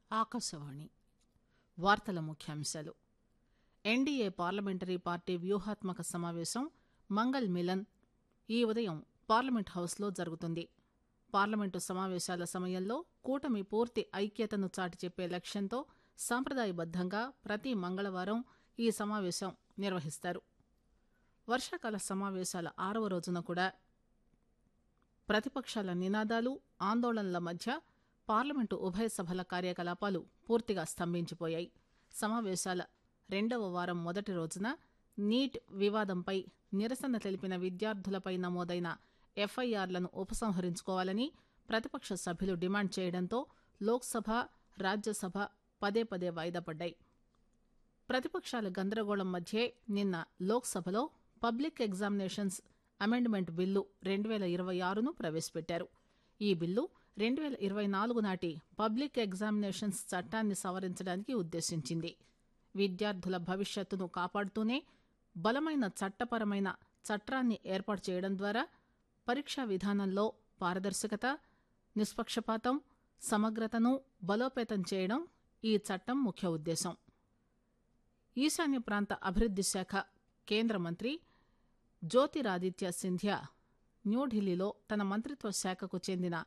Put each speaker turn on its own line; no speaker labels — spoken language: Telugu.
ఆకాశవాణి వార్తల ముఖ్యాంశాలు ఎన్డీఏ పార్లమెంటరీ పార్టీ వ్యూహాత్మక సమావేశం మంగళ్ మిలన్ ఈ ఉదయం పార్లమెంట్ హౌస్ లో జరుగుతుంది పార్లమెంటు సమావేశాల సమయంలో కూటమి పూర్తి ఐక్యతను చాటి చెప్పే లక్ష్యంతో సంప్రదాయబద్దంగా ప్రతి మంగళవారం ఈ సమావేశం నిర్వహిస్తారు వర్షాకాల సమావేశాల ఆరవ రోజున కూడా ప్రతిపక్షాల నినాదాలు ఆందోళనల మధ్య పార్లమెంటు ఉభయ సభల కార్యకలాపాలు పూర్తిగా స్తంభించిపోయాయి సమావేశాల రెండవ వారం మొదటి రోజున నీట్ వివాదంపై నిరసన తెలిపిన విద్యార్థులపై నమోదైన ఎఫ్ఐఆర్లను ఉపసంహరించుకోవాలని ప్రతిపక్ష సభ్యులు డిమాండ్ చేయడంతో లోక్సభ రాజ్యసభ పదే పదే వాయిదా పడ్డాయి ప్రతిపక్షాల గందరగోళం మధ్యే నిన్న లోక్సభలో పబ్లిక్ ఎగ్జామినేషన్స్ అమెండ్మెంట్ బిల్లు రెండు పేల ఇరవై ఆరును ప్రవేశపెట్టారు ఈ బిల్లు రెండు పేల ఇరవై నాలుగు నాటి పబ్లిక్ ఎగ్జామినేషన్స్ చట్టాన్ని సవరించడానికి ఉద్దేశించింది విద్యార్థుల భవిష్యత్తును కాపాడుతూనే బలమైన చట్టపరమైన చట్టాన్ని ఏర్పాటు చేయడం ద్వారా పరీక్షా విధానంలో పారదర్శకత నిష్పక్షపాతం సమగ్రతను బలోపేతం చేయడం ఈ చట్టం ముఖ్య ఉద్దేశం ఈశాన్య ప్రాంత అభివృద్ది శాఖ కేంద్ర మంత్రి జ్యోతిరాదిత్య సింధియా న్యూఢిల్లీలో తన మంత్రిత్వ శాఖకు చెందిన